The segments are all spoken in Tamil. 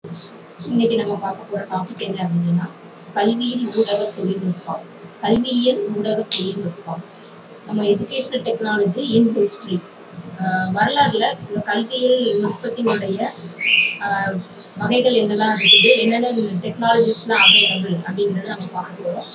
ஸோ இன்னைக்கு நம்ம பார்க்க போற டாபிக் என்ன அப்படின்னா கல்வியில் ஊடக தொழில்நுட்பம் கல்வியியல் ஊடக தொழில்நுட்பம் நம்ம எஜுகேஷனல் டெக்னாலஜி இன் ஹிஸ்டரி வரலாறுல இந்த கல்வியியல் நுட்பத்தினுடைய ஆஹ், வகைகள் என்னெல்லாம் இருக்குது என்னென்ன டெக்னாலஜிஸ்லாம் அவைலபிள் அப்படிங்கிறத நம்ம பார்க்க போகிறோம்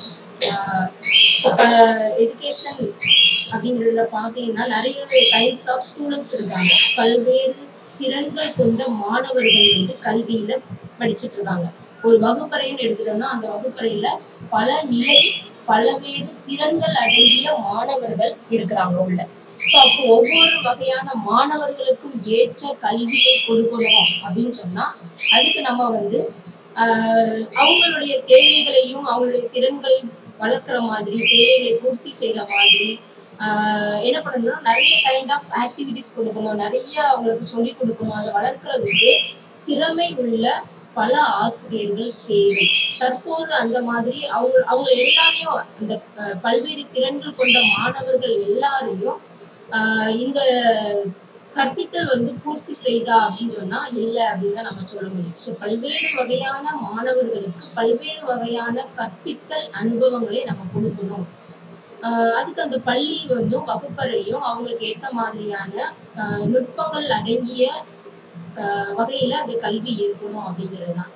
இப்போ எஜுகேஷன் அப்படிங்கிறதுல பார்த்தீங்கன்னா நிறைய கைண்ட்ஸ் ஆஃப் ஸ்டூடெண்ட்ஸ் இருக்காங்க பல்வேறு திறன்கள் கொண்ட மாணவர்கள் வந்து கல்வியில படிச்சுட்டு இருக்காங்க ஒரு வகுப்பறைன்னு எடுத்துட்டோம்னா அந்த வகுப்பறையில பல நிலை பலவேறு திறன்கள் அடங்கிய மாணவர்கள் இருக்கிறாங்க உள்ள ஸோ அப்போ ஒவ்வொரு வகையான மாணவர்களுக்கும் ஏற்ற கல்வியை கொடுக்கணும் அப்படின்னு சொன்னா அதுக்கு நம்ம வந்து ஆஹ், அவங்களுடைய தேவைகளையும் அவங்களுடைய திறன்களையும் வளர்க்குற மாதிரி தேவைகளை பூர்த்தி செய்யற மாதிரி ஆஹ், என்ன பண்ணணும்னா நிறைய கைண்ட் ஆஃப் ஆக்டிவிட்டிஸ் கொடுக்கணும் நிறைய அவங்களுக்கு சொல்லி கொடுக்கணும் அதை வளர்க்கறதுக்கு திறமை உள்ள பல ஆசிரியர்கள் தேவை தற்போது அந்த மாதிரி அவங்க அவங்க எல்லாரையும் அந்த அஹ், பல்வேறு திறன்கள் கொண்ட மாணவர்கள் எல்லாரையும் ஆஹ், இந்த கற்பித்தல் வந்து பூர்த்தி செய்தா அப்படின்னு சொன்னா இல்லை அப்படின்னு தான் நம்ம சொல்ல முடியும் ஸோ பல்வேறு வகையான மாணவர்களுக்கு பல்வேறு வகையான கற்பித்தல் அனுபவங்களை நம்ம கொடுக்கணும் ஆஹ் அதுக்கு அந்த பள்ளி வந்து வகுப்பறையும் அவங்களுக்கு ஏத்த மாதிரியான ஆஹ் நுட்பங்கள் அடங்கிய ஆஹ் வகையில அந்த கல்வி இருக்கணும் அப்படிங்கிறது தான்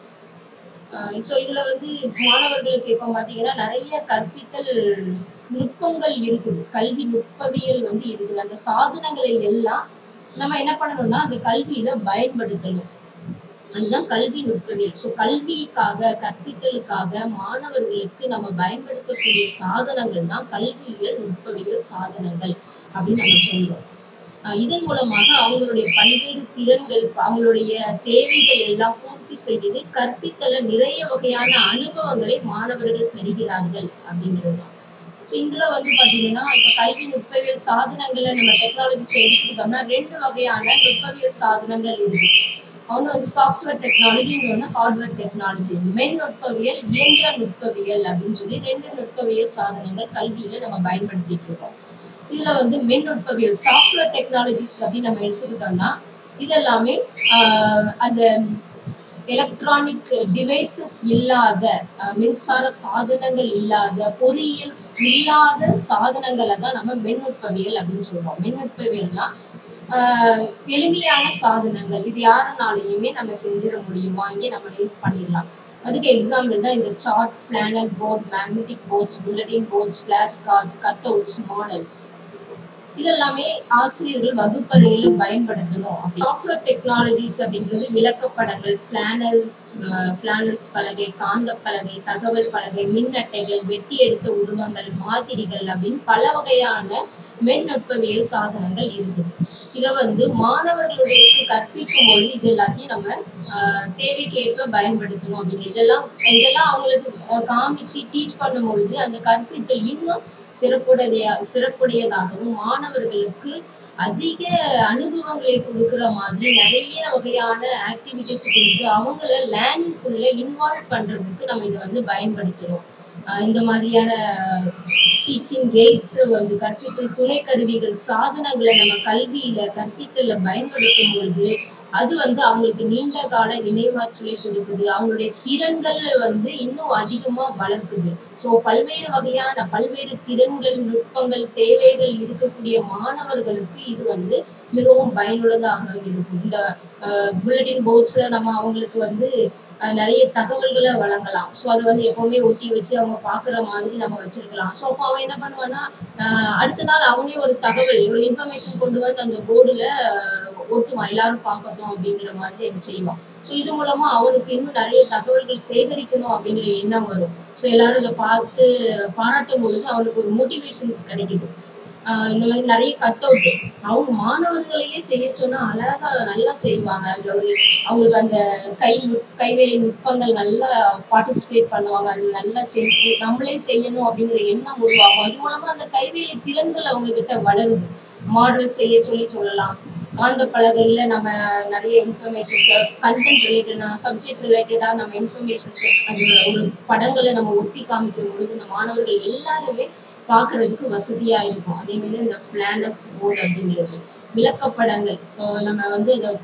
ஸோ இதுல வந்து மாணவர்களுக்கு இப்ப பாத்தீங்கன்னா நிறைய கற்பித்தல் நுட்பங்கள் இருக்குது கல்வி நுட்பவியல் வந்து இருக்குது அந்த சாதனங்களை எல்லாம் நம்ம என்ன பண்ணணும்னா அந்த கல்வியில பயன்படுத்தணும் அதுதான் கல்வி நுட்பவியல் ஸோ கல்விக்காக கற்பித்தலுக்காக மாணவர்களுக்கு நம்ம பயன்படுத்தக்கூடிய சாதனங்கள் தான் கல்வியியல் நுட்பவியல் சாதனங்கள் அப்படின்னு நம்ம சொல்றோம் ஆஹ் இதன் மூலமாக அவங்களுடைய பல்வேறு திறன்கள் அவங்களுடைய தேவைகள் எல்லாம் பூர்த்தி செய்து கற்பித்தல நிறைய வகையான அனுபவங்களை மாணவர்கள் பெறுகிறார்கள் அப்படிங்கிறது தான் ஸோ இதுல வந்து பாத்தீங்கன்னா இப்ப கல்வி நுட்பவியல் சாதனங்களை நம்ம டெக்னாலஜிஸ் எடுத்துக்கிட்டோம்னா ரெண்டு வகையான நுட்பவியல் சாதனங்கள் இருக்கு ஒன்று வந்து சாஃப்ட்வேர் டெக்னாலஜி இன்னொன்று ஹார்ட்வேர் டெக்னாலஜி மென் நுட்பவியல் இயந்திர நுட்பவியல் அப்படின்னு சொல்லி ரெண்டு நுட்பவியல் சாதனங்கள் கல்வியில நம்ம பயன்படுத்திட்டு இருக்கோம் இதுல வந்து மென் நுட்பவியல் சாஃப்ட்வேர் டெக்னாலஜிஸ் அப்படின்னு நம்ம எடுத்துக்கிட்டோம்னா இதெல்லாமே ஆஹ், அந்த எலக்ட்ரானிக் டிவைசஸ் இல்லாத அஹ், மின்சார சாதனங்கள் இல்லாத பொறியியல் இல்லாத சாதனங்களை தான் நம்ம மின்னுட்பவியல் அப்படின்னு சொல்றோம் மின்னுட்பவியல்னா ஆஹ், எளிமையான சாதனங்கள் இது யாருனாலையுமே நம்ம செஞ்சிட முடியும் வாங்கி நம்மளே பண்ணிடலாம் அதுக்கு எக்ஸாம்பிள் தான் இந்த chart flannel board magnetic boards bulletin boards flash cards cut outs models இதெல்லாமே ஆசிரியர்கள் வகுப்பறையில் பயன்படுத்தணும் அப்படி சாஃப்ட்வேர் டெக்னாலஜிஸ் அப்படின்றது விளக்கப்படங்கள் ஃபிளானல்ஸ் ஃபிளானல்ஸ் பலகை காந்த பலகை தகவல் பலகை மின் அட்டைகள் வெட்டி எடுத்த உருவங்கள் மாதிரிகள் அப்படின்னு பல வகையான மென் நுட்பவியல் சாதனங்கள் இருக்குது இதை வந்து மாணவர்களுடைய கற்பிக்கும் பொழுது இது எல்லாத்தையும் நம்ம ஆஹ், தேவைக்கேற்ப பயன்படுத்தணும் அப்படின்னு இதெல்லாம் இதெல்லாம் அவங்களுக்கு ஆஹ், காமிச்சு டீச் பண்ணும் பொழுது அந்த கற்பித்தல் இன்னும் சிறப்புடைய சிறப்புடையதாகவும் மாணவர்களுக்கு அதிக அனுபவங்களை கொடுக்கிற மாதிரி நிறைய வகையான ஆக்டிவிட்டிஸ் கொடுத்து அவங்கள லேர்னிங்குள்ள இன்வால்வ் பண்றதுக்கு நம்ம இதை வந்து பயன்படுத்துறோம் ஆஹ் இந்த மாதிரியான டீச்சிங் எய்ட்ஸ் வந்து கற்பித்தல் துணை கருவிகள் சாதனங்களை நம்ம கல்வியில கற்பித்தல பயன்படுத்தும் பொழுது அது வந்து அவங்களுக்கு நீண்ட கால நினைவாற்றலை கொடுக்குது அவங்களுடைய திறன்கள் வந்து இன்னும் அதிகமா வளர்க்குது ஸோ பல்வேறு வகையான பல்வேறு திறன்கள் நுட்பங்கள் தேவைகள் இருக்கக்கூடிய மாணவர்களுக்கு இது வந்து மிகவும் பயனுள்ளதாக இருக்கும் இந்த புல்லட்டின் போர்ட்ஸ்ல நம்ம அவங்களுக்கு வந்து அஹ், நிறைய தகவல்களை வழங்கலாம் ஸோ அதை வந்து எப்பவுமே ஒட்டி வச்சு அவங்க பார்க்குற மாதிரி நம்ம வச்சிருக்கலாம் ஸோ அப்போ அவன் என்ன பண்ணுவான்னா அஹ், அடுத்த நாள் அவனே ஒரு தகவல் ஒரு இன்ஃபர்மேஷன் கொண்டு வந்து அந்த போர்டுல ஒட்டுவான் எல்லாரும் பார்க்கட்டும் அப்படிங்கிற மாதிரி அவன் செய்வான் ஸோ இது மூலமா அவனுக்கு இன்னும் நிறைய தகவல்கள் சேகரிக்கணும் அப்படிங்கிற எண்ணம் வரும் ஸோ எல்லாரும் இதை பார்த்து பாராட்டும் பொழுது அவனுக்கு ஒரு மோட்டிவேஷன்ஸ் கிடைக்குது ஆஹ் இந்த மாதிரி நிறைய கட் அவுட் அவங்க மாணவர்களையே செய்ய சொன்னா அழகா நல்லா செய்வாங்க அதுல ஒரு அவங்களுக்கு அந்த கை நுட்- கைவேலை நுட்பங்கள் நல்லா பார்ட்டிசிபேட் பண்ணுவாங்க அது நல்லா செஞ்சு நம்மளே செய்யணும் அப்படிங்கிற எண்ணம் உருவாகும் அது மூலமா அந்த கைவேலை திறன்கள் அவங்க கிட்ட வளருது மாடல் செய்ய சொல்லி சொல்லலாம் காந்த பலகையில நம்ம நிறைய இன்ஃபர்மேஷன்ஸ் கண்டென்ட் ரிலேட்டடா சப்ஜெக்ட் ரிலேட்டடா நம்ம இன்ஃபர்மேஷன்ஸ் அது ஒரு படங்களை நம்ம ஒட்டி காமிக்கும் பொழுது இந்த மாணவர்கள் எல்லாருமே பார்க்கிறதுக்கு வசதியா இருக்கும் அதே மாதிரி இந்த ஃபிளானக்ஸ் போர்டு அப்படிங்கிறது விளக்கப்படங்கள் இப்போ நம்ம வந்து இதை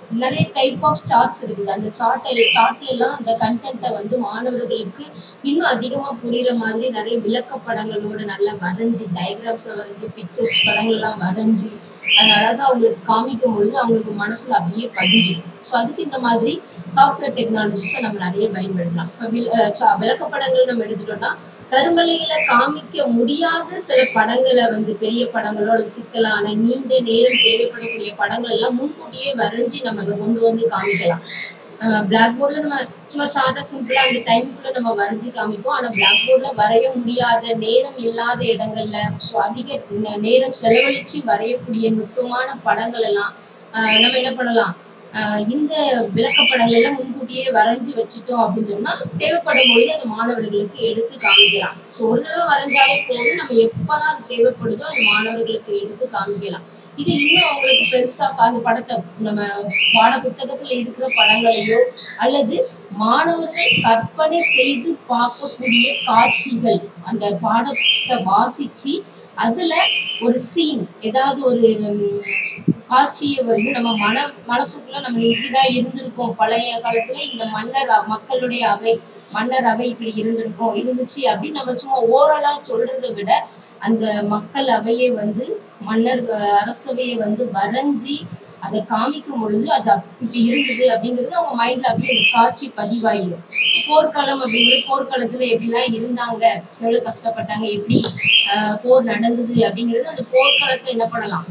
நிறைய டைப் ஆஃப் சார்ட்ஸ் இருக்குது அந்த சார்ட்ல சார்ட்ல எல்லாம் அந்த கண்டென்ட்டை வந்து மாணவர்களுக்கு இன்னும் அதிகமா புரியுற மாதிரி நிறைய விளக்கப்படங்களோட நல்லா வரைஞ்சி டயக்ராம்ஸ் வரைஞ்சி பிக்சர்ஸ் படங்கள் எல்லாம் வரைஞ்சி அது அழகா அவங்களுக்கு காமிக்கும் பொழுது அவங்களுக்கு மனசுல அப்படியே பதிஞ்சிடும் ஸோ அதுக்கு இந்த மாதிரி சாஃப்ட்வேர் டெக்னாலஜிஸை நம்ம நிறைய பயன்படுத்தலாம் இப்போ வில்- அஹ் சா- விளக்கப்படங்கள் நம்ம எடுத்துட்டோம்னா கருமலையில காமிக்க முடியாத சில படங்களை வந்து பெரிய படங்களோ அல்லது சிக்கலான நீண்ட நேரம் தேவைப்படக்கூடிய படங்கள் எல்லாம் முன்கூட்டியே வரைஞ்சி நம்ம அதை கொண்டு வந்து காமிக்கலாம் பிளாக் போர்டில் நம்ம சும்மா ஷார்ட்டாக சிம்பிளாக அந்த டைமுக்குள்ள நம்ம வரைஞ்சி காமிப்போம் ஆனால் பிளாக் போர்டில் வரைய முடியாத நேரம் இல்லாத இடங்கள்ல ஸோ அதிக நே- நேரம் செலவழிச்சு வரையக்கூடிய நுட்பமான படங்கள் எல்லாம் ஆஹ் நம்ம என்ன பண்ணலாம் ஆஹ் இந்த விளக்கப்படங்கள்ல முன்கூட்டியே வரைஞ்சு வச்சுட்டோம் அப்படின்னு சொன்னா தேவைப்படும் பொழுது அந்த மாணவர்களுக்கு எடுத்து காமிக்கலாம் ஸோ ஒரு தடவை வரைஞ்சாலே போதும் நம்ம எப்பெல்லாம் அது தேவைப்படுதோ அந்த மாணவர்களுக்கு எடுத்து காமிக்கலாம் இது இன்னும் அவங்களுக்கு பெருசா கா- அந்த படத்தை நம்ம பாட புத்தகத்துல இருக்கிற படங்களையோ அல்லது மாணவர்கள் கற்பனை செய்து பார்க்கக்கூடிய காட்சிகள் அந்த பாடத்தை வாசிச்சு அதுல ஒரு சீன் ஏதாவது ஒரு ம், காட்சியை வந்து நம்ம மன மனசுக்குள்ள நம்ம இப்படிதான் இருந்திருக்கோம் பழைய காலத்துல இந்த மன்னர் அ- மக்களுடைய அவை மன்னர் அவை இப்படி இருந்திருக்கும் இருந்துச்சு அப்படின்னு நம்ம சும்மா ஓரலா சொல்றதை விட அந்த மக்கள் அவையை வந்து மன்னர் அஹ், அரசவையை வந்து வரைஞ்சி அதை காமிக்கும் பொழுது அது அப்~ இப்படி இருந்தது அப்படிங்கிறது அவங்க மைண்ட்ல அப்படியே அந்த காட்சி பதிவாயிடும் போர்க்களம் அப்படிங்கிறது போர்க்களத்துல எப்படிலாம் இருந்தாங்க எவ்வளவு கஷ்டப்பட்டாங்க எப்படி ஆஹ், போர் நடந்தது அப்படிங்கிறது அந்த போர்க்களத்தை என்ன பண்ணலாம்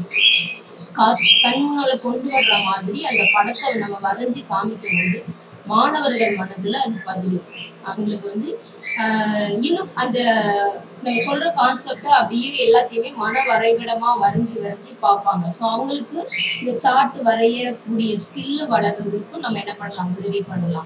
காட்சி கண் முன்னால கொண்டு வர்ற மாதிரி அந்த படத்தை நம்ம வரைஞ்சி காமிக்கும் போது மாணவர்கள் மனதுல அது பதியும் அவங்களுக்கு வந்து ஆஹ், இன்னும் அந்த நம்ம சொல்ற கான்செப்டை அப்படியே எல்லாத்தையுமே மன வரைபடமா வரைஞ்சி வரைஞ்சி பார்ப்பாங்க ஸோ அவங்களுக்கு இந்த சார்ட் வரையக்கூடிய ஸ்கில் வளர்றதுக்கும் நம்ம என்ன பண்ணலாம் உதவி பண்ணலாம்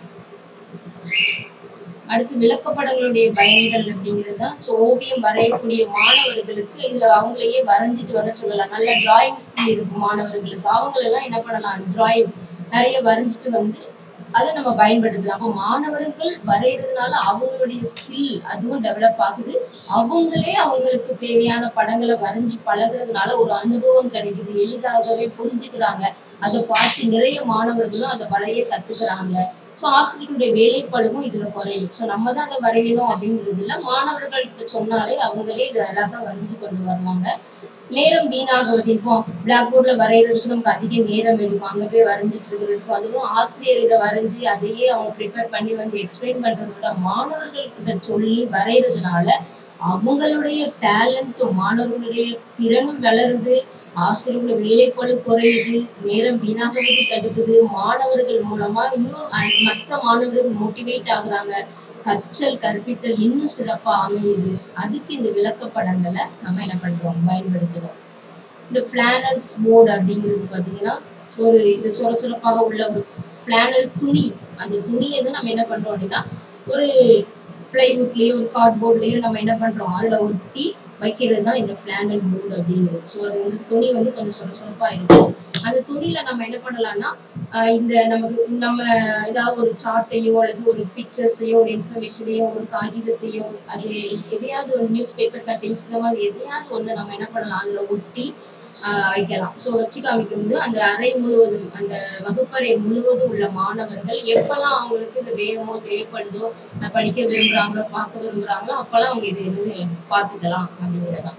அடுத்து விளக்கப்படங்களுடைய பயன்கள் அப்படிங்கிறது தான் ஸோ ஓவியம் வரையக்கூடிய மாணவர்களுக்கு இதுல அவங்களையே வரைஞ்சிட்டு வர சொல்லலாம் நல்ல டிராயிங் ஸ்கில் இருக்கும் மாணவர்களுக்கு அவங்களெல்லாம் என்ன பண்ணலாம் டிராயிங் நிறைய வரைஞ்சிட்டு வந்து அதை நம்ம பயன்படுத்தலாம் அப்போ மாணவர்கள் வரைகிறதுனால அவங்களுடைய ஸ்கில் அதுவும் டெவலப் ஆகுது அவங்களே அவங்களுக்கு தேவையான படங்களை வரைஞ்சி பழகுறதுனால ஒரு அனுபவம் கிடைக்குது எளிதாகவே புரிஞ்சுக்கிறாங்க அதை பார்த்து நிறைய மாணவர்களும் அதை வரைய கத்துக்கிறாங்க ஸோ ஆசிரியர்களுடைய வேலைப்பளுவும் இதுல குறையும் ஸோ நம்ம தான் அதை வரையணும் அப்படிங்கிறதுல மாணவர்கள்ட்ட சொன்னாலே அவங்களே இதை அழகா வரைஞ்சு கொண்டு வருவாங்க நேரம் வீணாகுவது இப்போ பிளாக் போர்ட்ல வரைகிறதுக்கு நமக்கு அதிக நேரம் எடுக்கும் அங்க போய் வரைஞ்சிட்டு இருக்கிறதுக்கும் அதுவும் ஆசிரியர் இதை வரைஞ்சி அதையே அவங்க ப்ரிப்பேர் பண்ணி வந்து எக்ஸ்பிளைன் பண்றதை விட மாணவர்கள்கிட்ட சொல்லி வரைகிறதுனால அவங்களுடைய டேலண்ட்டும் மாணவர்களுடைய திறனும் வளருது ஆசிரியர்களோட வேலைப்பளு குறையுது நேரம் வீணாகுவது தடுக்குது மாணவர்கள் மூலமா இன்னும் அ- மற்ற மாணவர்கள் மோட்டிவேட் ஆகுறாங்க கற்றல் கற்பித்தல் இன்னும் சிறப்பா அமையுது அதுக்கு இந்த விளக்கப்படங்களை நம்ம என்ன பண்றோம் பயன்படுத்துறோம் இந்த ஃபிளானல்ஸ் போர்டு அப்படிங்கிறது பாத்தீங்கன்னா ஒரு இது சொர சொரப்பாக உள்ள ஒரு ஃபிளானல் துணி அந்த துணியை தான் நம்ம என்ன பண்றோம் அப்படின்னா ஒரு பிளைவுட்லயோ ஒரு கார்ட்போர்ட்லயோ நம்ம என்ன பண்றோம் அதுல ஒட்டி வைக்கிறது தான் இந்த ஃபிளானல் போர்டு அப்படிங்கிறது ஸோ அது வந்து துணி வந்து கொஞ்சம் சொர சொரப்பா இருக்கும் அந்த துணியில நம்ம என்ன பண்ணலாம்னா ஆஹ் இந்த நமக்கு நம்ம ஏதாவது ஒரு சார்ட்டையோ அல்லது ஒரு பிக்சர்ஸையோ ஒரு இன்ஃபர்மேஷனையோ ஒரு காகிதத்தையோ அது எதையாவது வந்து நியூஸ் பேப்பர் கட்டிங்ஸ் இந்த மாதிரி எதையாவது ஒன்று நம்ம என்ன பண்ணலாம் அதுல ஒட்டி ஆஹ் வைக்கலாம் ஸோ வச்சு காமிக்கும்போது அந்த அறை முழுவதும் அந்த வகுப்பறை முழுவதும் உள்ள மாணவர்கள் எப்பெல்லாம் அவங்களுக்கு இது வேணுமோ தேவைப்படுதோ அஹ் படிக்க விரும்புறாங்களோ பார்க்க விரும்புறாங்களோ அப்பெல்லாம் அவங்க இது இது பார்த்துக்கலாம் அப்படிங்கிறதான்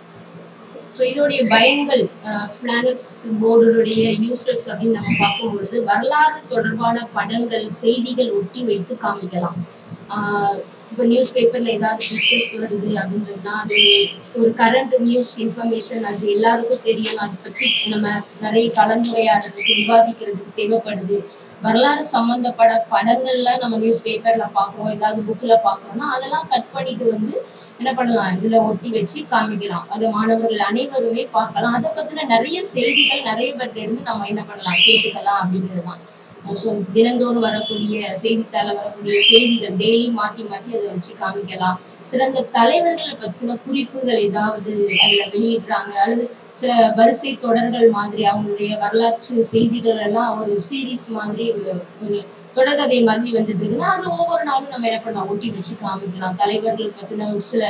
ஸோ இதோடைய பயன்கள் ஃபிளானஸ் போர்டுடைய யூசஸ் அப்படின்னு நம்ம பார்க்கும் பொழுது வரலாறு தொடர்பான படங்கள் செய்திகள் ஒட்டி வைத்து காமிக்கலாம் இப்போ நியூஸ் பேப்பர்ல ஏதாவது பிக்சர்ஸ் வருது அப்படின்னு சொன்னா அது ஒரு கரண்ட் நியூஸ் இன்ஃபர்மேஷன் அது எல்லாருக்கும் தெரியணும் அதை பத்தி நம்ம நிறைய கலந்துரையாடுறதுக்கு விவாதிக்கிறதுக்கு தேவைப்படுது வரலாறு சம்பந்தப்பட படங்கள்ல நம்ம நியூஸ் பேப்பர்ல பாக்குறோம் ஏதாவது புக்ல பாக்குறோம்னா அதெல்லாம் கட் பண்ணிட்டு வந்து என்ன பண்ணலாம் இதுல ஒட்டி வச்சு காமிக்கலாம் அது மாணவர்கள் அனைவருமே பார்க்கலாம் அதை பத்தின நிறைய செய்திகள் நிறைய பேர்ட்ட இருந்து நம்ம என்ன பண்ணலாம் கேட்டுக்கலாம் அப்படிங்கிறதுதான் ஸோ தினந்தோறும் வரக்கூடிய செய்தித்தாள வரக்கூடிய செய்திகள் டெய்லி மாத்தி மாத்தி அதை வச்சு காமிக்கலாம் சிறந்த தலைவர்களை பத்தின குறிப்புகள் ஏதாவது அதுல வெளியிடுறாங்க அல்லது சில வரிசை தொடர்கள் மாதிரி அவங்களுடைய வரலாற்று செய்திகள் எல்லாம் ஒரு சீரீஸ் மாதிரி ஒரு- ஒரு தொடர்கதை மாதிரி வந்துட்டு இருக்குன்னா அது ஒவ்வொரு நாளும் நம்ம என்ன பண்ணலாம் ஒட்டி வச்சு காமிக்கலாம் தலைவர்கள் பத்தின ஒரு சில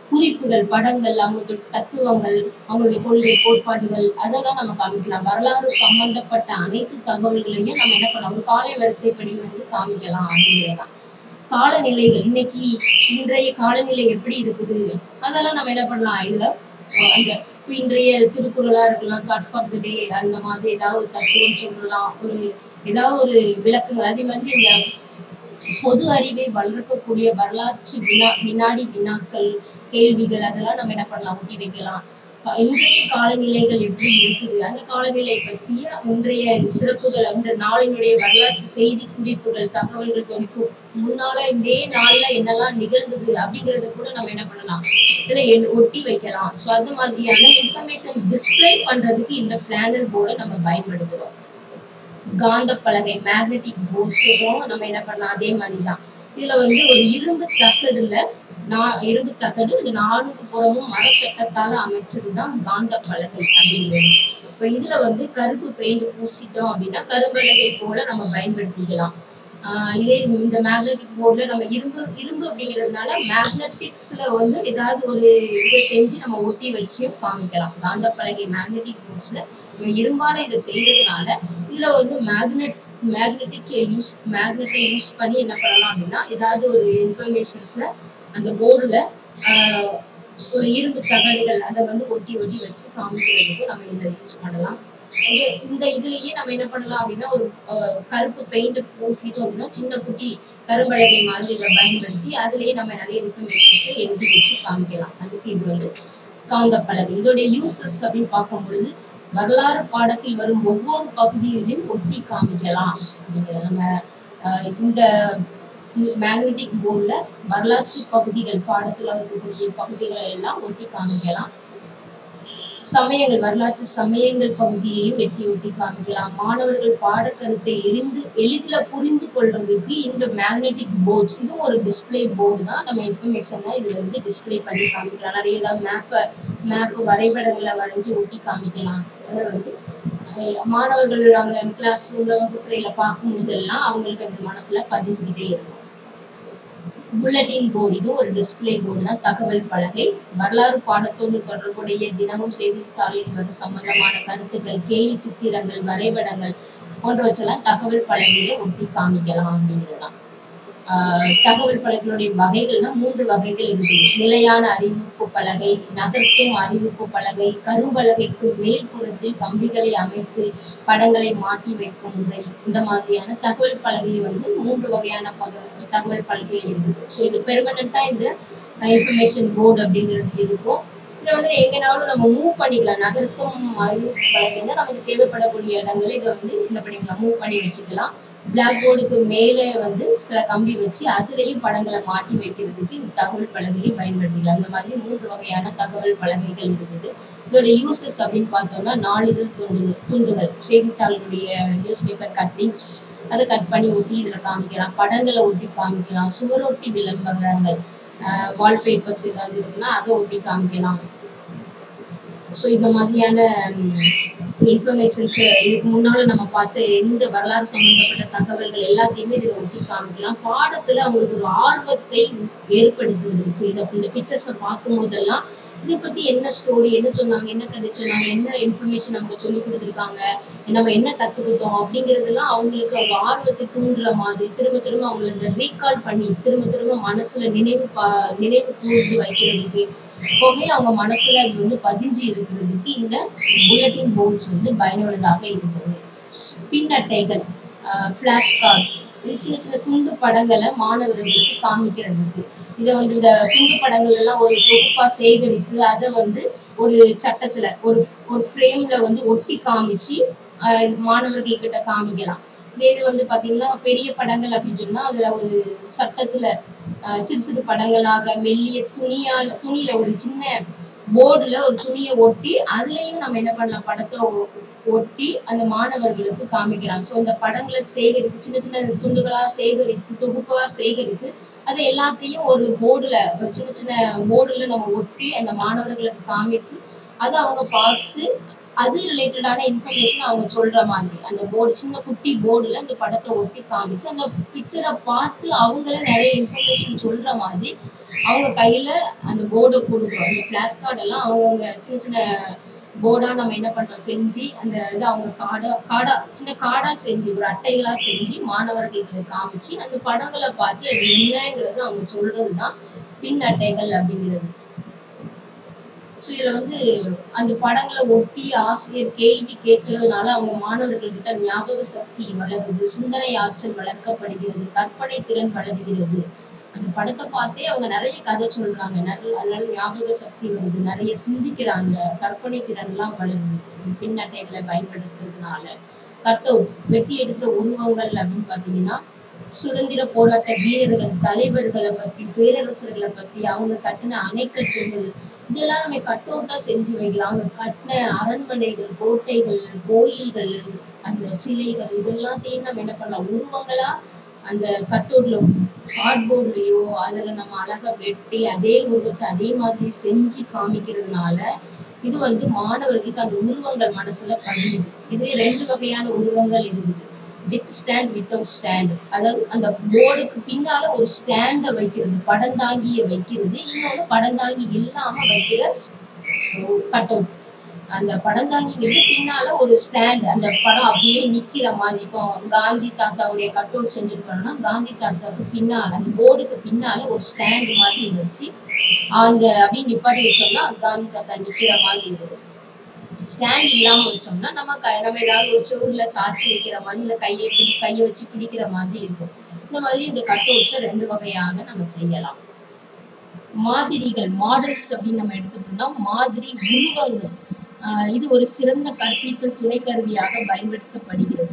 குறிப்புகள் படங்கள் அவங்களுடைய தத்துவங்கள் அவங்களுடைய கொள்கை கோட்பாடுகள் அதெல்லாம் நம்ம காமிக்கலாம் வரலாறு சம்பந்தப்பட்ட அனைத்து தகவல்களையும் நம்ம என்ன பண்ணலாம் ஒரு காலை வரிசைப்படி வந்து காமிக்கலாம் அப்படிங்கிறதான் காலநிலைகள் இன்னைக்கு இன்றைய காலநிலை எப்படி இருக்குது அதெல்லாம் நம்ம என்ன பண்ணலாம் இதுல அஹ் அந்த இப்ப இன்றைய திருக்குறளா இருக்கலாம் தாட் ஃபார் த டே அந்த மாதிரி ஏதாவது ஒரு தத்துவம் சொல்லலாம் ஒரு ஏதாவது ஒரு விளக்கங்கள் அதே மாதிரி இந்த பொது அறிவை வளர்க்கக்கூடிய வரலாற்று வினா வினாடி வினாக்கள் கேள்விகள் அதெல்லாம் நம்ம என்ன பண்ணலாம் ஒட்டி வைக்கலாம் க- இன்றைய காலநிலைகள் எப்படி இருக்குது அந்த காலநிலை பற்றிய இன்றைய சிறப்புகள் அந்த நாளினுடைய வரலாற்று செய்தி குறிப்புகள் தகவல்கள் குறிப்பு முன்னால இதே நாள்ல என்னெல்லாம் நிகழ்ந்தது அப்படிங்கறத கூட நம்ம என்ன பண்ணலாம் இதுல எண்- ஒட்டி வைக்கலாம் ஸோ அது மாதிரியான இன்ஃபர்மேஷன் டிஸ்ப்ளே பண்றதுக்கு இந்த பிளானல் போர்டை நம்ம பயன்படுத்துறோம் காந்த பலகை மேக்னெட்டிக் போர்ட்ஸும் நம்ம என்ன பண்ணலாம் அதே மாதிரி தான் இதுல வந்து ஒரு இரும்பு தகடுல நா- இரும்பு தகடு இது நான்கு புறமும் மர சட்டத்தால அமைச்சதுதான் காந்த பலகை அப்படிங்கிறது இப்ப இதுல வந்து கருப்பு பெயிண்ட் பூசிட்டோம் அப்படின்னா கரும்பலகை போல நம்ம பயன்படுத்திக்கலாம் ஆஹ் இதே இந்த மேக்னெட்டிக் போர்ட்ல நம்ம இரும்பு இரும்பு அப்படிங்கிறதுனால மேக்னெட்டிக்ஸ்ல வந்து ஏதாவது ஒரு இதை செஞ்சு நம்ம ஒட்டி வச்சியும் காமிக்கலாம் காந்த பலகை மேக்னெட்டிக் போர்ட்ஸ்ல நம்ம இரும்பால இதை செய்யறதுனால இதுல வந்து மேக்னெட் மேக்னெட்டிக் யூஸ் மேக்னெட்டை யூஸ் பண்ணி என்ன பண்ணலாம் அப்படின்னா ஏதாவது ஒரு இன்ஃபர்மேஷன்ஸை அந்த போர்டில் ஒரு இரும்பு தகடுகள் அதை வந்து ஒட்டி ஒட்டி வச்சு காமிக்கிறதுக்கு நம்ம இதை யூஸ் பண்ணலாம் இது- இந்த இதுலயே நம்ம என்ன பண்ணலாம் அப்படின்னா ஒரு அஹ், கருப்பு பெயிண்ட் பூசிட்டோம் அப்படின்னா சின்ன குட்டி கரும்பலகை மாதிரி இதை பயன்படுத்தி அதுலயே நம்ம நிறைய இன்ஃபர்மேஷன்ஸை எழுதி வச்சு காமிக்கலாம் அதுக்கு இது வந்து காந்த பலகை இதோடைய யூசஸ் அப்படின்னு பார்க்கும் பொழுது வரலாறு பாடத்தில் வரும் ஒவ்வொரு பகுதியையும் ஒட்டி காமிக்கலாம் அப்படிங்கிறது நம்ம அஹ், இந்த மேக்னெட்டிக் போர்ட்ல வரலாற்று பகுதிகள் பாடத்துல இருக்கக்கூடிய பகுதிகளை எல்லாம் ஒட்டி காமிக்கலாம் சமயங்கள் வரலாற்று சமயங்கள் பகுதியையும் வெட்டி ஒட்டி காமிக்கலாம் மாணவர்கள் பாடக்கருத்தை எரிந்து எளிதில் புரிந்து கொள்றதுக்கு இந்த மேக்னெட்டிக் போர்ட்ஸ் இதுவும் ஒரு டிஸ்ப்ளே போர்டு தான் நம்ம இன்ஃபர்மேஷனை இதுல வந்து டிஸ்ப்ளே பண்ணி காமிக்கலாம் நிறைய ஏதாவது மேப்பை மேப் வரைபடங்களை வரைஞ்சு ஒட்டி காமிக்கலாம் அதை வந்து அஹ், மாணவர்கள் அங்க கிளாஸ் ரூம்ல வகுப்பறையில பார்க்கும் போதெல்லாம் அவங்களுக்கு அது மனசுல பதிஞ்சுக்கிட்டே இருக்கும் புல்லட்டின் போர்டு இது ஒரு டிஸ்ப்ளே போர்டு தான் தகவல் பலகை வரலாறு பாடத்தோடு தொடர்புடைய தினமும் செய்தித்தாளில் வரும் சம்பந்தமான கருத்துக்கள் கேலி சித்திரங்கள் வரைபடங்கள் போன்றவற்றெல்லாம் தகவல் பலகையில ஒட்டி காமிக்கலாம் அப்படிங்கிறதுதான் ஆஹ் தகவல் பலகைகளுடைய வகைகள்னா மூன்று வகைகள் இருக்குது நிலையான அறிவிப்பு பலகை நகர்த்தும் அறிவிப்பு பலகை கரும்பலகைக்கு மேல்புறத்தில் கம்பிகளை அமைத்து படங்களை மாட்டி வைக்கும் முறை இந்த மாதிரியான தகவல் பலகை வந்து மூன்று வகையான பக தகவல் பலகை இருக்குது ஸோ இது பெர்மனண்டா இந்த இன்ஃபர்மேஷன் போர்டு அப்படிங்கிறது இருக்கும் இதை வந்து எங்கனாலும் நம்ம மூவ் பண்ணிக்கலாம் நகர்த்தும் அறிவிப்பு பலகை தான் நமக்கு தேவைப்படக்கூடிய இடங்கள் இதை வந்து என்ன பண்ணிக்கலாம் மூவ் பண்ணி வச்சுக்கலாம் பிளாக் போர்டுக்கு மேலே வந்து சில கம்பி வச்சு அதுலயும் படங்களை மாட்டி வைக்கிறதுக்கு இந்த தகவல் பலகையை பயன்படுத்திக்கலாம் அந்த மாதிரி மூன்று வகையான தகவல் பலகைகள் இருக்குது இதோட யூசஸ் அப்படின்னு பார்த்தோம்னா நாளிதழ் துண்டுகள் துண்டுகள் செய்தித்தாள்களுடைய நியூஸ் பேப்பர் கட்டிங்ஸ் அதை கட் பண்ணி ஒட்டி இதுல காமிக்கலாம் படங்களை ஒட்டி காமிக்கலாம் சுவரொட்டி விளம்பரங்கள் வால்பேப்பர்ஸ் ஏதாவது இருக்குன்னா அதை ஒட்டி காமிக்கலாம் ஸோ இந்த மாதிரியான இன்ஃபர்மேஷன்ஸ் இதுக்கு முன்னால நம்ம பார்த்த எந்த வரலாறு சம்பந்தப்பட்ட தகவல்கள் எல்லாத்தையுமே இதில் ஒட்டி காமிக்கலாம் பாடத்துல அவங்களுக்கு ஒரு ஆர்வத்தை ஏற்படுத்துவதற்கு இதை இந்த பிக்சர்ஸை பார்க்கும் போதெல்லாம் இதை பத்தி என்ன ஸ்டோரி என்ன சொன்னாங்க என்ன கதை சொன்னாங்க என்ன இன்ஃபர்மேஷன் நமக்கு சொல்லி கொடுத்துருக்காங்க நம்ம என்ன கத்துக்கிட்டோம் அப்படிங்கறதெல்லாம் அவங்களுக்கு ஒரு ஆர்வத்தை தூண்டுற மாதிரி திரும்ப திரும்ப அவங்களை இந்த ரீகால் பண்ணி திரும்ப திரும்ப மனசுல நினைவு பா நினைவு கூர்ந்து வைக்கிறதுக்கு எப்பவுமே அவங்க மனசுல அது வந்து பதிஞ்சு இருக்கிறதுக்கு இந்த புல்லட்டின் போர்ட்ஸ் வந்து பயனுள்ளதாக இருக்குது பின்னட்டைகள் ஃபிளாஷ் கார்ட்ஸ் இது சின்ன சின்ன துண்டு படங்களை மாணவர்களுக்கு காமிக்கிறதுக்கு இதை வந்து இந்த துண்டு படங்கள் எல்லாம் ஒரு தொகுப்பா சேகரித்து அதை வந்து ஒரு சட்டத்துல ஒரு ஒரு ஃப்ரேம்ல வந்து ஒட்டி காமிச்சு ஆஹ் இது மாணவர்கள் கிட்ட காமிக்கலாம் இதே இது வந்து பாத்தீங்கன்னா பெரிய படங்கள் அப்படின்னு சொன்னா அதுல ஒரு சட்டத்துல ஆஹ் சிறு சிறு படங்களாக மெல்லிய துணியால துணியில ஒரு சின்ன போர்டுல ஒரு துணியை ஒட்டி அதுலயும் நம்ம என்ன பண்ணலாம் படத்தை ஒ- ஒட்டி அந்த மாணவர்களுக்கு காமிக்கலாம் ஸோ இந்த படங்களை சேகரித்து சின்ன சின்ன துண்டுகளா சேகரித்து தொகுப்பா சேகரித்து அதை எல்லாத்தையும் ஒரு போர்டுல ஒரு சின்ன சின்ன போர்டுல நம்ம ஒட்டி அந்த மாணவர்களுக்கு காமித்து அதை அவங்க பார்த்து அது ரிலேட்டடான இன்ஃபர்மேஷன் அவங்க சொல்ற மாதிரி அந்த போர்டு சின்ன குட்டி போர்டுல அந்த படத்தை ஒட்டி காமிச்சு அந்த பிக்சரை பார்த்து அவங்களே நிறைய இன்ஃபர்மேஷன் சொல்ற மாதிரி அவங்க கையில அந்த போர்டை கொடுக்குறோம் அந்த ஃபிளாஷ் கார்டு எல்லாம் அவங்கவுங்க சின்ன சின்ன போர்டா நம்ம என்ன பண்றோம் செஞ்சு அந்த இது அவங்க காடா காடா சின்ன காடா செஞ்சு ஒரு அட்டைகளா செஞ்சு மாணவர்களுக்கு காமிச்சு அந்த படங்களை பார்த்து அது என்னங்கிறது அவங்க சொல்றதுதான் பின் அட்டைகள் அப்படிங்கிறது ஸோ இதுல வந்து அந்த படங்களை ஒட்டி ஆசிரியர் கேள்வி கேட்கறதுனால அவங்க மாணவர்கள்கிட்ட ஞாபக சக்தி வளருது சிந்தனை ஆற்றல் வளர்க்கப்படுகிறது கற்பனை திறன் வளருகிறது அந்த படத்தை பார்த்தே அவங்க நிறைய கதை சொல்றாங்க நிறைய அதனால ஞாபக சக்தி வருது நிறைய சிந்திக்கிறாங்க கற்பனை திறன் எல்லாம் வளருது இந்த பின் அட்டைகளை பயன்படுத்துறதுனால கட் அவுட் வெட்டி எடுத்த உருவங்கள் அப்படின்னு பாத்தீங்கன்னா சுதந்திர போராட்ட வீரர்கள் தலைவர்களை பத்தி பேரரசர்களை பத்தி அவங்க கட்டின அணைக்கட்டுகள் இதெல்லாம் நம்ம கட் அவுட்டா செஞ்சு வைக்கலாம் அவங்க கட்டின அரண்மனைகள் கோட்டைகள் கோயில்கள் அந்த சிலைகள் இதெல்லாத்தையும் நம்ம என்ன பண்ணலாம் உருவங்களா அந்த கட் அவுட்ல கார்ட்போர்ட்லயோ அதுல நம்ம அழகா வெட்டி அதே உருவத்தை அதே மாதிரி செஞ்சு காமிக்கிறதுனால இது வந்து மாணவர்களுக்கு அந்த உருவங்கள் மனசுல பதியுது இதுல ரெண்டு வகையான உருவங்கள் இருக்குது வித் ஸ்டாண்ட் வித்தவுட் ஸ்டாண்ட் அதாவது அந்த போர்டுக்கு பின்னால ஒரு ஸ்டாண்டை வைக்கிறது படம் தாங்கிய வைக்கிறது இன்னொன்று படம் தாங்கி இல்லாம வைக்கிற கட் அவுட் அந்த படம் தாங்கிங்கிறது பின்னால ஒரு ஸ்டாண்ட் அந்த படம் அப்படியே நிக்கிற மாதிரி இப்போ காந்தி தாத்தாவுடைய கட் அவுட் செஞ்சிருக்கோம்னா காந்தி தாத்தாவுக்கு பின்னால அந்த போர்டுக்கு பின்னால ஒரு ஸ்டாண்ட் மாதிரி வச்சு அந்த அப்படியே நிப்பாட்டி வச்சோம்னா காந்தி தாத்தா நிக்கிற மாதிரி இருக்கும் ஸ்டாண்ட் இல்லாம வச்சோம்னா நம்ம க- நம்ம ஏதாவது ஒரு செவுர்ல சாச்சி வைக்கிற மாதிரி இல்ல கையை பிடி கையை வச்சு பிடிக்கிற மாதிரி இருக்கும் இந்த மாதிரி இந்த கட் அவுட்ஸை ரெண்டு வகையாக நம்ம செய்யலாம் மாதிரிகள் மாடல்ஸ் அப்படின்னு நம்ம எடுத்துட்டோம்னா மாதிரி உருவங்கள் ஆஹ் இது ஒரு சிறந்த கற்பித்தல் துணை கருவியாக பயன்படுத்தப்படுகிறது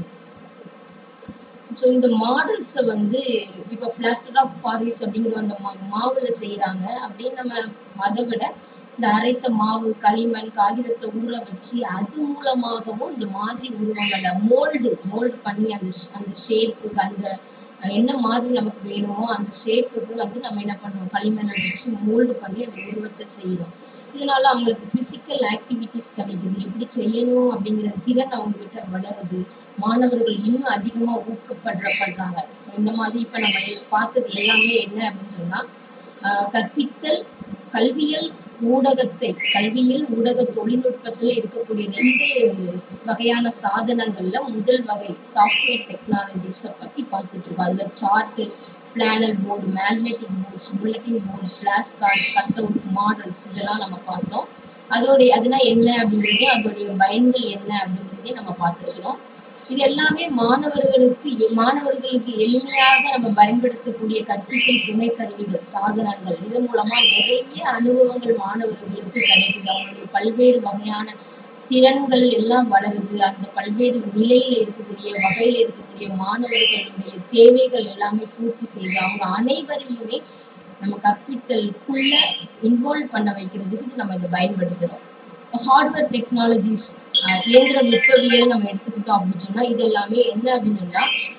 ஸோ இந்த மாடல்ஸை வந்து இப்போ பிளாஸ்டர் ஆஃப் பாரிஸ் அப்படிங்கிற அந்த மா மாவுல செய்யறாங்க அப்படின்னு நம்ம அதை விட இந்த அரைத்த மாவு களிமண் காகிதத்தை ஊற வச்சு அது மூலமாகவும் இந்த மாதிரி உருவங்களை மோல்டு மோல்டு பண்ணி அந்த ஷ்- அந்த ஷேப்புக்கு அந்த அஹ், என்ன மாதிரி நமக்கு வேணுமோ அந்த ஷேப்புக்கு வந்து நம்ம என்ன பண்ணுவோம் களிமண்ணை வச்சு மோல்டு பண்ணி அந்த உருவத்தை செய்யறோம் இதனால அவங்களுக்கு பிசிக்கல் ஆக்டிவிட்டிஸ் கிடைக்குது எப்படி செய்யணும் அப்படிங்கிற திறன் அவங்க கிட்ட வளருது மாணவர்கள் இன்னும் அதிகமா ஊக்கப்படுறப்படுறாங்க ஸோ இந்த மாதிரி இப்ப நம்ம எல்- பார்த்தது எல்லாமே என்ன அப்படின்னு சொன்னா ஆஹ் கற்பித்தல் கல்வியல் ஊடகத்தை கல்வியல் ஊடக தொழில்நுட்பத்துல இருக்கக்கூடிய ரெண்டு வகையான சாதனங்கள்ல முதல் வகை சாஃப்ட்வேர் டெக்னாலஜிஸை பத்தி பார்த்துட்டு இருக்கோம் அதுல chart flannel board magnetic boards bulletin board flash card cut out models இதெல்லாம் நம்ம பார்த்தோம் அதோடைய அதுனா என்ன அப்படிங்கிறது அதோடைய பயன்கள் என்ன அப்படிங்கிறதையும் நம்ம பார்த்துருக்கிறோம் இது எல்லாமே மாணவர்களுக்கு எ- மாணவர்களுக்கு எளிமையாக நம்ம பயன்படுத்தக்கூடிய கற்பித்தல் துணை கருவிகள் சாதனங்கள் இது மூலமா நிறைய அனுபவங்கள் மாணவர்களுக்கு கிடைக்குது அவங்களுடைய பல்வேறு வகையான திறன்கள் எல்லாம் வளருது அந்த பல்வேறு நிலையில இருக்கக்கூடிய வகையில இருக்கக்கூடிய மாணவர்களுடைய தேவைகள் எல்லாமே பூர்த்தி செய்து அவங்க அனைவரையுமே நம்ம கற்பித்தலுக்குள்ள இன்வால்வ் பண்ண வைக்கிறதுக்கு நம்ம இதை பயன்படுத்துறோம் ஹார்ட்வேர் டெக்னாலஜிஸ் இயந்திர நுட்பவியல் நம்ம எடுத்துக்கிட்டோம் அப்படின்னு சொன்னா இது எல்லாமே என்ன அப்படின்னா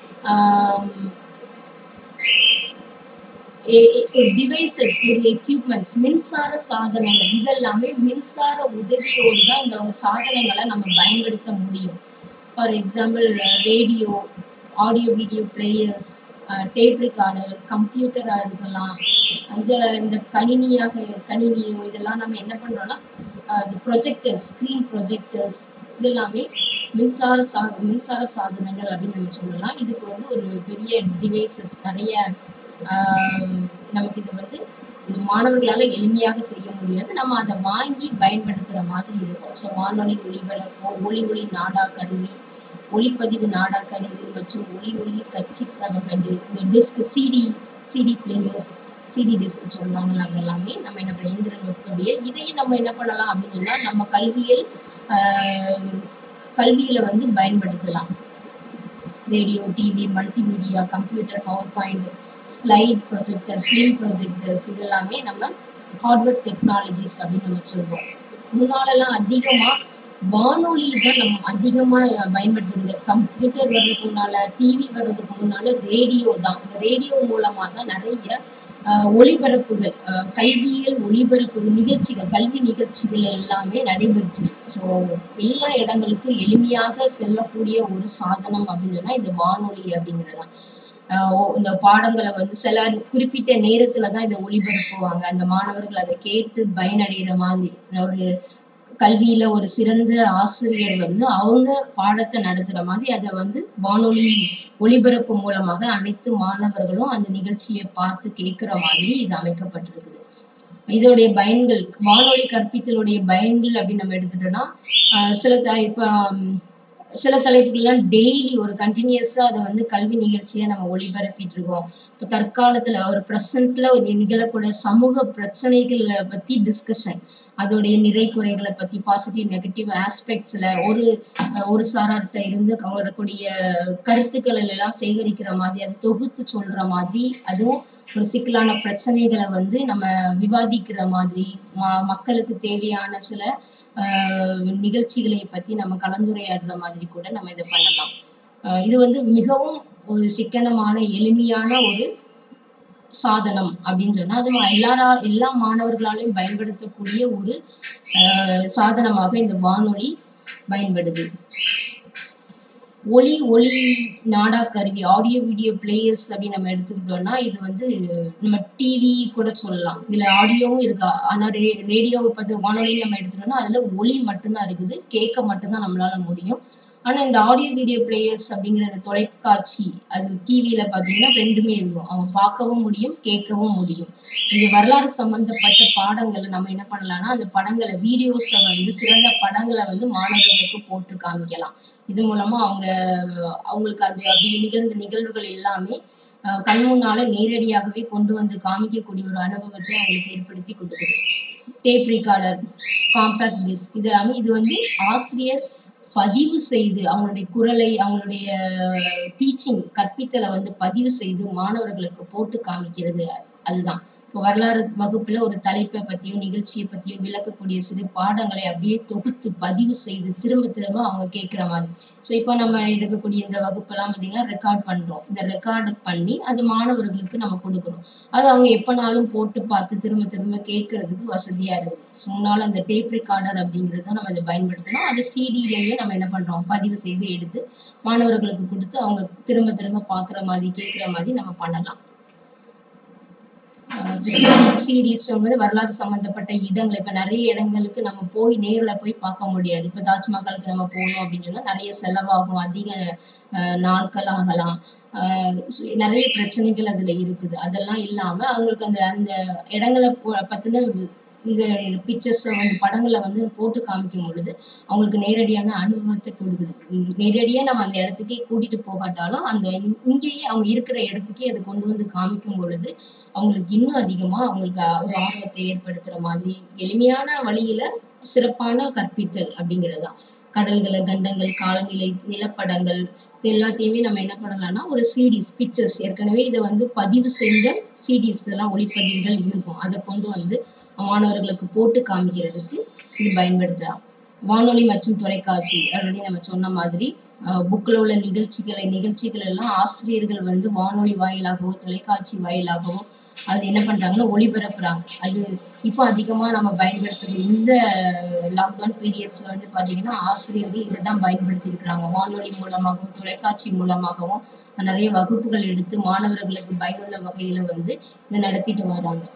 டிவைசஸ் ஒரு எக்யூப்மெண்ட்ஸ் மின்சார சாதனங்கள் இதெல்லாமே மின்சார உதவியோடு தான் இந்த சாதனங்களை நம்ம பயன்படுத்த முடியும் for example radio audio video players tape recorder கம்ப்யூட்டராக இருக்கலாம் இதை இந்த கணினியாக கணினியோ இதெல்லாம் நம்ம என்ன பண்ணுறோம்னா அது ப்ரொஜெக்டர்ஸ் ஸ்க்ரீன் ப்ரொஜெக்டர்ஸ் இதெல்லாமே மின்சார சா மின்சார சாதனங்கள் அப்படின்னு நம்ம சொல்லலாம் இதுக்கு வந்து ஒரு பெரிய டிவைசஸ் நிறைய ஆஹ், நமக்கு இது வந்து மாணவர்களால எளிமையாக செய்ய முடியாது நம்ம அதை வாங்கி பயன்படுத்துற மாதிரி இருக்கும் ஸோ வானொலி ஒளிபரப்போ ஒளி ஒளி நாடா கருவி ஒளிப்பதிவு நாடா கருவி மற்றும் ஒளி ஒளி கட்சி தவகடு disc CD CD players CD disc சொல்லுவாங்க அது எல்லாமே நம்ம என்ன பண்ண இயந்திர நுட்பவியல் இதையும் நம்ம என்ன பண்ணலாம் அப்படின்னு சொன்னா நம்ம கல்வியல் ஆஹ், கல்வியில வந்து பயன்படுத்தலாம் radio TV multimedia computer PowerPoint slide projector film projectors இதெல்லாமே நம்ம ஹார்ட்வேர் டெக்னாலஜிஸ் அப்படின்னு நம்ம சொல்றோம் முன்னாலெல்லாம் அதிகமா வானொலி தான் நம்ம அதிகமா பயன்படுத்துறோம் இந்த கம்ப்யூட்டர் வர்றதுக்கு முன்னால டிவி வர்றதுக்கு முன்னால ரேடியோ தான் இந்த ரேடியோ மூலமா தான் நிறைய ஆஹ், ஒளிபரப்புகள் ஆஹ், கல்வியியல் ஒளிபரப்பு நிகழ்ச்சிகள் கல்வி நிகழ்ச்சிகள் எல்லாமே நடைபெறுச்சு ஸோ எல்லா இடங்களுக்கும் எளிமையாக செல்லக்கூடிய ஒரு சாதனம் அப்படின்னு சொன்னா இந்த வானொலி அப்படிங்கிறது தான் ஆஹ் ஓ- இந்த பாடங்களை வந்து சில குறிப்பிட்ட நேரத்துல தான் இதை ஒளிபரப்புவாங்க அந்த மாணவர்கள் அதை கேட்டு பயனடைகிற மாதிரி ஒரு கல்வியில ஒரு சிறந்த ஆசிரியர் வந்து அவங்க பாடத்தை நடத்துற மாதிரி அதை வந்து வானொலி ஒளிபரப்பு மூலமாக அனைத்து மாணவர்களும் அந்த நிகழ்ச்சியை பார்த்து கேட்கிற மாதிரி இது அமைக்கப்பட்டிருக்குது இதோடைய பயன்கள் வானொலி கற்பித்தலுடைய பயன்கள் அப்படின்னு நம்ம எடுத்துட்டோம்னா ஆஹ் சில த இப்போ சில தலைப்புகள்லாம் டெய்லி ஒரு கண்டினியூஸா அதை வந்து கல்வி நிகழ்ச்சியை நம்ம ஒளிபரப்பிட்டு இருக்கோம் இப்போ தற்காலத்துல ஒரு ப்ரெசன்ட்ல ஒரு நிகழக்கூடிய சமூக பிரச்சனைகளை பத்தி டிஸ்கஷன் அதோடைய நிறை குறைகளை பத்தி பாசிட்டிவ் நெகட்டிவ் ஆஸ்பெக்ட்ஸ்ல ஒரு அஹ், ஒரு சாரார்கிட்ட இருந்து க- வரக்கூடிய கருத்துக்கள் எல்லாம் சேகரிக்கிற மாதிரி அதை தொகுத்து சொல்ற மாதிரி அதுவும் ஒரு சிக்கலான பிரச்சனைகளை வந்து நம்ம விவாதிக்கிற மாதிரி ம- மக்களுக்கு தேவையான சில ஆஹ், நிகழ்ச்சிகளை பத்தி நம்ம கலந்துரையாடுற மாதிரி கூட நம்ம இதை பண்ணலாம் ஆஹ், இது வந்து மிகவும் ஒரு சிக்கனமான எளிமையான ஒரு சாதனம் அப்படின்னு சொன்னா அது எல்லாரா எல்லா மாணவர்களாலையும் பயன்படுத்தக்கூடிய ஒரு ஆஹ், சாதனமாக இந்த வானொலி பயன்படுது ஒலி ஒளி நாடா கருவி ஆடியோ வீடியோ பிளேயர்ஸ் அப்படின்னு நம்ம எடுத்துக்கிட்டோம்னா இது வந்து நம்ம டிவி கூட சொல்லலாம் இதுல ஆடியோவும் இருக்கா ஆனா ரே ரேடியோவை பார்த்து வானொலி நம்ம எடுத்துட்டோம்னா அதுல ஒளி மட்டும்தான் இருக்குது கேட்க மட்டும்தான் நம்மளால முடியும் ஆனா இந்த ஆடியோ வீடியோ பிளேயர்ஸ் அப்படிங்கிற அந்த தொலைக்காட்சி அது டிவியில பாத்தீங்கன்னா ரெண்டுமே இருக்கும் அவங்க பார்க்கவும் முடியும் கேட்கவும் முடியும் இது வரலாறு சம்பந்தப்பட்ட பாடங்களை நம்ம என்ன பண்ணலாம்னா அந்த படங்களை வீடியோஸை வந்து சிறந்த படங்களை வந்து மாணவர்களுக்கு போட்டு காமிக்கலாம் இது மூலமா அவங்க அவங்களுக்கு அந்த அப்படி நிகழ்ந்த நிகழ்வுகள் எல்லாமே அஹ், கண் முன்னால நேரடியாகவே கொண்டு வந்து காமிக்கக்கூடிய ஒரு அனுபவத்தை அவங்களுக்கு ஏற்படுத்தி கொடுக்குது டேப் ரிகார்டர் காம்பேக்ட் டிஸ்க் இது எல்லாமே இது வந்து ஆசிரியர் பதிவு செய்து அவங்களுடைய குரலை அவங்களுடைய டீச்சிங் கற்பித்தலை வந்து பதிவு செய்து மாணவர்களுக்கு போட்டு காமிக்கிறது அதுதான் இப்போ வரலாறு வகுப்புல ஒரு தலைப்பை பத்தியோ நிகழ்ச்சியை பத்தியோ விளக்கக்கூடிய சிறு பாடங்களை அப்படியே தொகுத்து பதிவு செய்து திரும்ப திரும்ப அவங்க கேட்குற மாதிரி ஸோ இப்போ நம்ம எடுக்கக்கூடிய இந்த வகுப்பெல்லாம் பார்த்தீங்கன்னா ரெக்கார்ட் பண்றோம் இந்த ரெக்கார்ட் பண்ணி அது மாணவர்களுக்கு நம்ம கொடுக்குறோம் அது அவங்க எப்பனாலும் போட்டு பார்த்து திரும்ப திரும்ப கேட்கறதுக்கு வசதியா இருக்குது ஸோ முன்னால அந்த டேப் ரெக்கார்டர் அப்படிங்கிறத நம்ம இதை பயன்படுத்தணும் அதை சிடிலேயே நம்ம என்ன பண்றோம் பதிவு செய்து எடுத்து மாணவர்களுக்கு கொடுத்து அவங்க திரும்ப திரும்ப பார்க்குற மாதிரி கேட்குற மாதிரி நம்ம பண்ணலாம் சீரீஸ் வந்து வரலாறு சம்பந்தப்பட்ட இடங்கள் இப்ப நிறைய இடங்களுக்கு நம்ம போய் நேர்ல போய் பார்க்க முடியாது இப்ப தாஜ்மஹாலுக்கு நம்ம போகணும் அப்படின்னு சொன்னா நிறைய செலவாகும் அதிக அஹ், நாட்கள் ஆகலாம் ஆஹ் சு- நிறைய பிரச்சனைகள் அதுல இருக்குது அதெல்லாம் இல்லாம அவங்களுக்கு அந்த அந்த இடங்களை போ- பத்தின வி- இந்த பிக்சர்ஸ் வந்து படங்களை வந்து போட்டு காமிக்கும் பொழுது அவங்களுக்கு நேரடியான அனுபவத்தை கொடுக்குது உம் நேரடியா நம்ம அந்த இடத்துக்கே கூட்டிட்டு போகாட்டாலும் அந்த இங்- இங்கேயே அவங்க இருக்கிற இடத்துக்கே அதை கொண்டு வந்து காமிக்கும் பொழுது அவங்களுக்கு இன்னும் அதிகமா அவங்களுக்கு அ- ஒரு ஆர்வத்தை ஏற்படுத்துற மாதிரி எளிமையான வழியில சிறப்பான கற்பித்தல் அப்படிங்கிறதுதான் கடல்களை கண்டங்கள் காலநிலை நிலப்படங்கள் இது எல்லாத்தையுமே நம்ம என்ன பண்ணலாம்னா ஒரு சீடிஸ் பிக்சர்ஸ் ஏற்கனவே இதை வந்து பதிவு செய்த சீடிஸ் எல்லாம் ஒளிப்பதிவுகள் இருக்கும் அதை கொண்டு வந்து மாணவர்களுக்கு போட்டு காமிக்கிறதுக்கு இது பயன்படுத்தலாம் வானொலி மற்றும் தொலைக்காட்சி ஆல்ரெடி நம்ம சொன்ன மாதிரி புக்கில் உள்ள நிகழ்ச்சிகளை நிகழ்ச்சிகள் எல்லாம் ஆசிரியர்கள் வந்து வானொலி வாயிலாகவோ தொலைக்காட்சி வாயிலாகவோ அது என்ன பண்றாங்கன்னா ஒளிபரப்புறாங்க அது இப்போ அதிகமா நம்ம பயன்படுத்துகிற இந்த லாக்டவுன் பீரியட்ஸ்ல வந்து பாத்தீங்கன்னா ஆசிரியர்கள் இதை தான் பயன்படுத்தி இருக்கிறாங்க வானொலி மூலமாகவும் தொலைக்காட்சி மூலமாகவும் நிறைய வகுப்புகள் எடுத்து மாணவர்களுக்கு பயனுள்ள வகையில வந்து இதை நடத்திட்டு வராங்க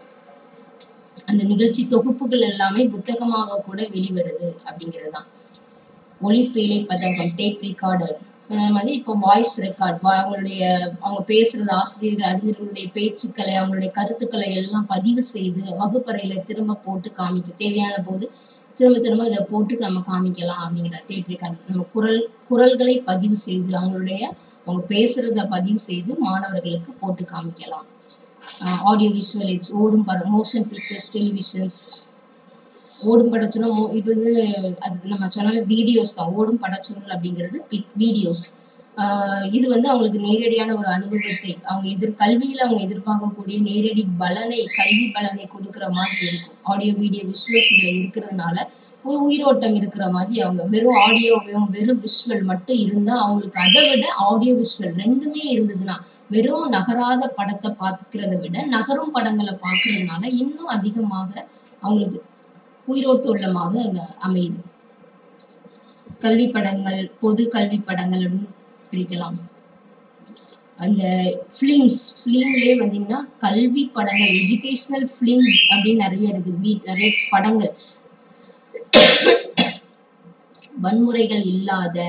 அந்த நிகழ்ச்சி தொகுப்புகள் எல்லாமே புத்தகமாக கூட வெளிவருது அப்படிங்கிறது தான் ஒளிப்பேழை பதக்கம் டேப் ரெக்கார்டர் சொன்ன மாதிரி இப்போ வாய்ஸ் ரெக்கார்ட் அவங்களுடைய அவங்க பேசுறது ஆசிரியர்கள் அறிஞர்களுடைய பேச்சுக்களை அவங்களுடைய கருத்துக்களை எல்லாம் பதிவு செய்து வகுப்பறையில திரும்ப போட்டு காமிக்கும் தேவையான போது திரும்ப திரும்ப இதை போட்டு நம்ம காமிக்கலாம் அப்படிங்கிற டேப் ரெக்கார்ட் நம்ம குரல் குரல்களை பதிவு செய்து அவங்களுடைய அவங்க பேசுறத பதிவு செய்து மாணவர்களுக்கு போட்டு காமிக்கலாம் ஆடியோ விஷுவல் எய்ட்ஸ் ஓடும் படம் மோஷன் பிக்சர்ஸ் டெலிவிஷன்ஸ் ஓடும் படச்சுனா இது வந்து அது நம்ம சொன்னால வீடியோஸ் தான் ஓடும் படச்சுருள் அப்படிங்கிறது வீடியோஸ் இது வந்து அவங்களுக்கு நேரடியான ஒரு அனுபவத்தை அவங்க எதிர் கல்வியில அவங்க எதிர்பார்க்கக்கூடிய நேரடி பலனை கல்வி பலனை கொடுக்கிற மாதிரி இருக்கும் ஆடியோ வீடியோ விஷுவல்ஸ் இதுல இருக்கிறதுனால ஒரு உயிரோட்டம் இருக்கிற மாதிரி அவங்க வெறும் ஆடியோ வெறும் விஷுவல் மட்டும் இருந்தா அவங்களுக்கு அதை விட ஆடியோ விஷுவல் ரெண்டுமே இருந்ததுன்னா வெறும் நகராத படத்தை பார்க்கிறத விட நகரும் படங்களை பார்க்கறதுனால இன்னும் அதிகமாக அவங்களுக்கு உயிரோட்ட உள்ளமாக அங்க அமையுது கல்வி படங்கள் பொது கல்வி படங்கள் அப்படின்னு பிரிக்கலாம் அந்த ஃபிலிம்ஸ் ஃபிலிம்லேயே வந்தீங்கன்னா கல்வி படங்கள் எஜுகேஷ்னல் ஃபிலிம் அப்படின்னு நிறைய இருக்குது வீ நிறைய படங்கள் வன்முறைகள் இல்லாத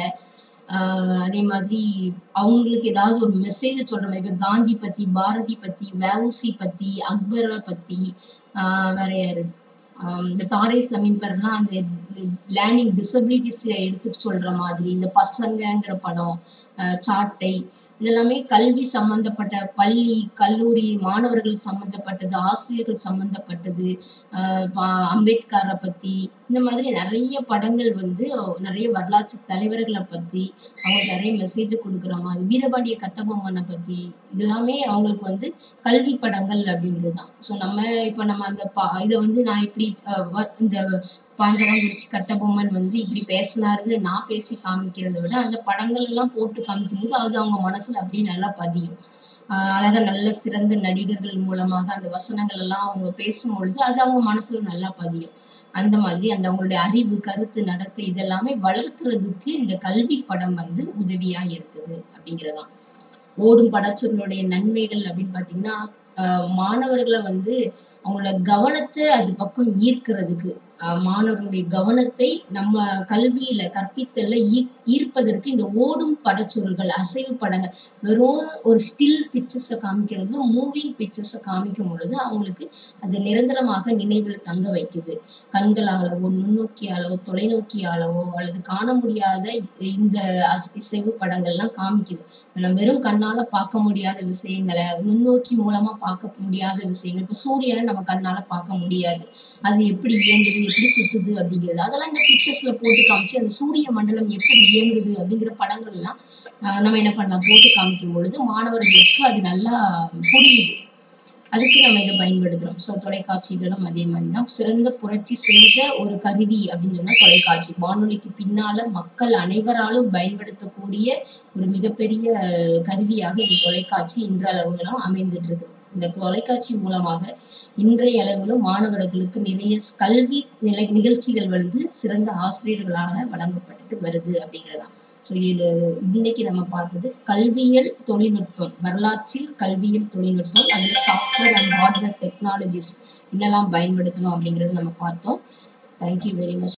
ஆஹ் அதே மாதிரி அவங்களுக்கு ஏதாவது ஒரு மெசேஜ் சொல்ற மாதிரி இப்ப காந்தி பத்தி பாரதி பத்தி வஉசி பத்தி அக்பரை பத்தி ஆஹ் வேற யாரு ஆஹ் இந்த தாரே சமீன் பர்லாம் அந்த லேர்னிங் டிசபிலிட்டிஸ் எடுத்து சொல்ற மாதிரி இந்த பசங்கங்கிற படம் ஆஹ் சாட்டை இதெல்லாமே கல்வி சம்பந்தப்பட்ட பள்ளி கல்லூரி மாணவர்கள் சம்பந்தப்பட்டது ஆசிரியர்கள் சம்பந்தப்பட்டது ஆஹ் பா- அம்பேத்கரை பத்தி இந்த மாதிரி நிறைய படங்கள் வந்து நிறைய வரலாற்று தலைவர்களை பத்தி அவங்க நிறைய மெசேஜ் கொடுக்குற மாதிரி வீரபாண்டிய கட்டபொம்மனை பத்தி இதெல்லாமே அவங்களுக்கு வந்து கல்வி படங்கள் அப்படிங்கிறது தான் ஸோ நம்ம இப்போ நம்ம அந்த பா இதை வந்து நான் இப்படி அஹ், வ- இந்த பாஞ்சராங்குறிச்சி கட்டபொம்மன் வந்து இப்படி பேசினாருன்னு நான் பேசி காமிக்கிறதை விட அந்த படங்கள் எல்லாம் போட்டு காமிக்கும் போது அது அவங்க மனசுல அப்படியே நல்லா பதியும் ஆஹ் அழகா நல்ல சிறந்த நடிகர்கள் மூலமாக அந்த வசனங்கள் எல்லாம் அவங்க பேசும் பொழுது அது அவங்க மனசுல நல்லா பதியும் அந்த மாதிரி அந்த அவங்களுடைய அறிவு கருத்து நடத்தை இதெல்லாமே வளர்க்கறதுக்கு இந்த கல்வி படம் வந்து உதவியா இருக்குது அப்படிங்கிறதான் ஓடும் படச்சொல்லுடைய நன்மைகள் அப்படின்னு பாத்தீங்கன்னா ஆஹ் மாணவர்களை வந்து அவங்களோட கவனத்தை அது பக்கம் ஈர்க்கிறதுக்கு ஆஹ் மாணவர்களுடைய கவனத்தை நம்ம கல்வியில கற்பித்தல்ல ஈ- ஈர்ப்பதற்கு இந்த ஓடும் படச்சொல்கள் அசைவு படங்கள் வெறும் ஒரு ஸ்டில் பிக்சர்ஸை காமிக்கிறது மூவிங் பிக்சர்ஸை காமிக்கும் பொழுது அவங்களுக்கு அது நிரந்தரமாக நினைவில் தங்க வைக்குது கண்களாலவோ நுண்ணோக்கியாலவோ தொலைநோக்கியாலவோ அல்லது காண முடியாத இந்த அஸ்- இசைவு படங்கள்லாம் காமிக்குது நம்ம வெறும் கண்ணால பார்க்க முடியாத விஷயங்களை நுண்ணோக்கி மூலமா பார்க்க முடியாத விஷயங்கள் இப்ப சூரியனை நம்ம கண்ணால பார்க்க முடியாது அது எப்படி இயங்குது எப்படி சுத்துது அப்படிங்கிறது அதெல்லாம் இந்த பிக்சர்ஸ்ல போட்டு காமிச்சு அந்த சூரிய மண்டலம் எப்படி இயங்குது அப்படிங்கிற படங்கள் எல்லாம் ஆஹ் நம்ம என்ன பண்ணலாம் போட்டு காமிக்கும் பொழுது மாணவர்களுக்கு அது நல்லா புரியுது அதுக்கு நம்ம இதை பயன்படுத்துறோம் ஸோ தொலைக்காட்சிகளும் அதே மாதிரி தான் சிறந்த புரட்சி செய்த ஒரு கருவி அப்படின்னு சொன்னா தொலைக்காட்சி வானொலிக்கு பின்னால மக்கள் அனைவராலும் பயன்படுத்தக்கூடிய ஒரு மிகப்பெரிய அஹ், கருவியாக இந்த தொலைக்காட்சி இன்றளவுகளும் அமைந்துட்டு இருக்கு இந்த தொலைக்காட்சி மூலமாக இன்றைய அளவிலும் மாணவர்களுக்கு நிறைய கல்வி நிலை நிகழ்ச்சிகள் வந்து சிறந்த ஆசிரியர்களால வழங்கப்பட்டு வருது அப்படிங்கிறதான் ஸோ இது இன்னைக்கு நம்ம பார்த்தது கல்வியல் தொழில்நுட்பம் வரலாற்றில் கல்வியல் தொழில்நுட்பம் அதுல சாஃப்ட்வேர் அண்ட் ஹார்ட்வேர் டெக்னாலஜிஸ் என்னெல்லாம் பயன்படுத்தணும் அப்படிங்கறது நம்ம பார்த்தோம் தேங்க்யூ வெரி மச்